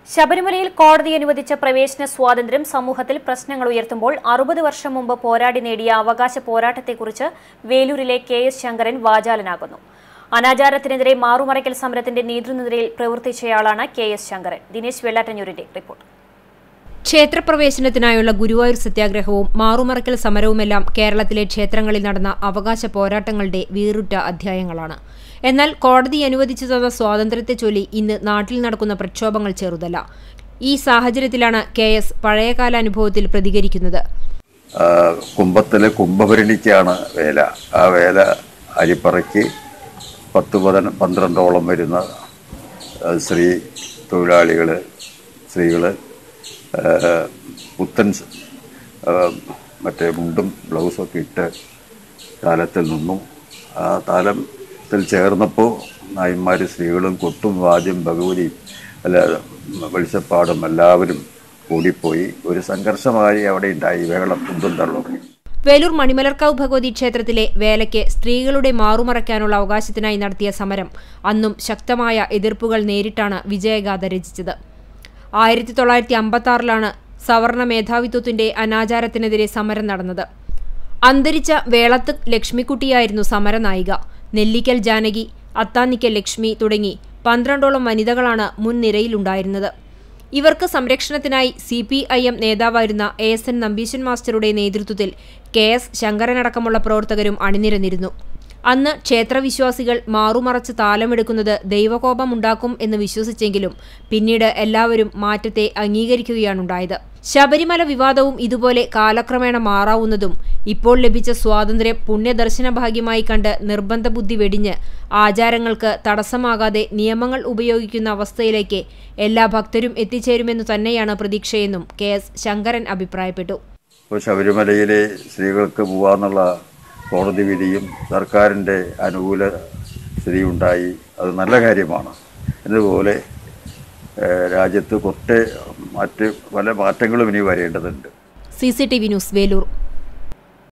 ശബരിമലയിൽ കോടതി അനുവദിച്ച പ്രവേശന സ്വാതന്ത്ര്യം സമൂഹത്തിൽ പ്രശ്നങ്ങൾ ഉയർത്തുമ്പോൾ അറുപത് വർഷം മുമ്പ് പോരാടി നേടിയ അവകാശ പോരാട്ടത്തെക്കുറിച്ച് വേലൂരിലെ കെ എസ് ശങ്കരൻ വാചാലനാകുന്നു അനാചാരത്തിനെതിരെ മാറുമറയ്ക്കൽ സമരത്തിന്റെ നേതൃനിരയിൽ പ്രവർത്തിച്ചയാളാണ് കെ എസ് ശങ്കരൻ ദിനേശ് വെള്ളാറ്റഞ്ഞൂരിന്റെ റിപ്പോർട്ട് ക്ഷേത്രപ്രവേശനത്തിനായുള്ള ഗുരുവായൂർ സത്യാഗ്രഹവും മാറുമറക്കൽ സമരവുമെല്ലാം കേരളത്തിലെ ക്ഷേത്രങ്ങളിൽ നടന്ന അവകാശ പോരാട്ടങ്ങളുടെ വീറുറ്റ അധ്യായങ്ങളാണ് എന്നാൽ കോടതി അനുവദിച്ചു തന്ന സ്വാതന്ത്ര്യത്തെ ചൊല്ലി ഇന്ന് നാട്ടിൽ നടക്കുന്ന പ്രക്ഷോഭങ്ങൾ ചെറുതല്ല ഈ സാഹചര്യത്തിലാണ് കെ എസ് പഴയകാല അനുഭവത്തിൽ പ്രതികരിക്കുന്നത് ആ, കുംഭത്തിലെ കുംഭഭരണിക്കാണ് വേല ആ വേല അരിപ്പറയ്ക്ക് പത്ത് പതിന പന്ത്രണ്ടോളം വരുന്ന ആ, സ്ത്രീ തൊഴിലാളികൾ സ്ത്രീകൾ പുത്തൻ സ്- ആ, മറ്റേ മുണ്ടും ബ്ലൗസൊക്കെ ഇട്ട് താലത്തിൽ നിന്നു ആ താലത്തിൽ ചേർന്നപ്പോൾ നായന്മാരും സ്ത്രീകളും കൊട്ടും വാദ്യം ഭഗവതിയും അല്ല വെളിച്ചപ്പാടും എല്ലാവരും കൂടിപ്പോയി ഒരു സംഘർഷമായി അവിടെ ഉണ്ടായി വേളം കുന്തും തള്ളൊക്കെ വേലൂർ മണിമലർക്കാവ് ഭഗവതി ക്ഷേത്രത്തിലെ വേലയ്ക്ക് സ്ത്രീകളുടെ മാറുമറയ്ക്കാനുള്ള അവകാശത്തിനായി നടത്തിയ സമരം അന്നും ശക്തമായ എതിർപ്പുകൾ നേരിട്ടാണ് വിജയഗാഥ രചിച്ചത് ആയിരത്തി തൊള്ളായിരത്തി അമ്പത്തി ആറിലാണ് സവർണ മേധാവിത്വത്തിന്റെ അനാചാരത്തിനെതിരെ സമരം നടന്നത് അന്തരിച്ച വേളത്ത് ലക്ഷ്മിക്കുട്ടിയായിരുന്നു സമരനായിക നെല്ലിക്കൽ ജാനകി അത്താനിക്കൽ ലക്ഷ്മി തുടങ്ങി പന്ത്രണ്ടോളം വനിതകളാണ് മുൻനിരയിലുണ്ടായിരുന്നത് ഇവർക്ക് സംരക്ഷണത്തിനായി സി പി ഐ എം നേതാവായിരുന്ന എ എസ് എൻ നമ്പീശൻ മാസ്റ്ററുടെ നേതൃത്വത്തിൽ കെ എസ് ശങ്കരനടക്കമുള്ള പ്രവർത്തകരും അണിനിരന്നിരുന്നു അന്ന് ക്ഷേത്രവിശ്വാസികൾ മാറുമറച്ച് താലമെടുക്കുന്നത് ദൈവകോപമുണ്ടാക്കും എന്ന് വിശ്വസിച്ചെങ്കിലും പിന്നീട് എല്ലാവരും മാറ്റത്തെ അംഗീകരിക്കുകയാണുണ്ടായത് ശബരിമല വിവാദവും ഇതുപോലെ കാലക്രമേണ മാറാവുന്നതും ഇപ്പോൾ ലഭിച്ച സ്വാതന്ത്ര്യം പുണ്യദർശന ഭാഗ്യമായി കണ്ട് നിർബന്ധ ബുദ്ധി വെടിഞ്ഞ് ആചാരങ്ങൾക്ക് തടസ്സമാകാതെ നിയമങ്ങൾ ഉപയോഗിക്കുന്ന അവസ്ഥയിലേക്ക് എല്ലാ ഭക്തരും എത്തിച്ചേരുമെന്നു തന്നെയാണ് പ്രതീക്ഷയെന്നും കെ എസ് ശങ്കരൻ അഭിപ്രായപ്പെട്ടു ഇപ്പോൾ ശബരിമലയിലെ സ്ത്രീകൾക്ക് പോകാന്നുള്ള കോടതി വിധിയും സർക്കാരിൻ്റെ അനുകൂല സ്ഥിതിയുണ്ടായി അത് നല്ല കാര്യമാണ് എന്നതുപോലെ ഏഹ്, രാജ്യത്ത് കുറേ മറ്റ് പല മാറ്റങ്ങളും ഇനി വരേണ്ടതുണ്ട് C C T V news Velur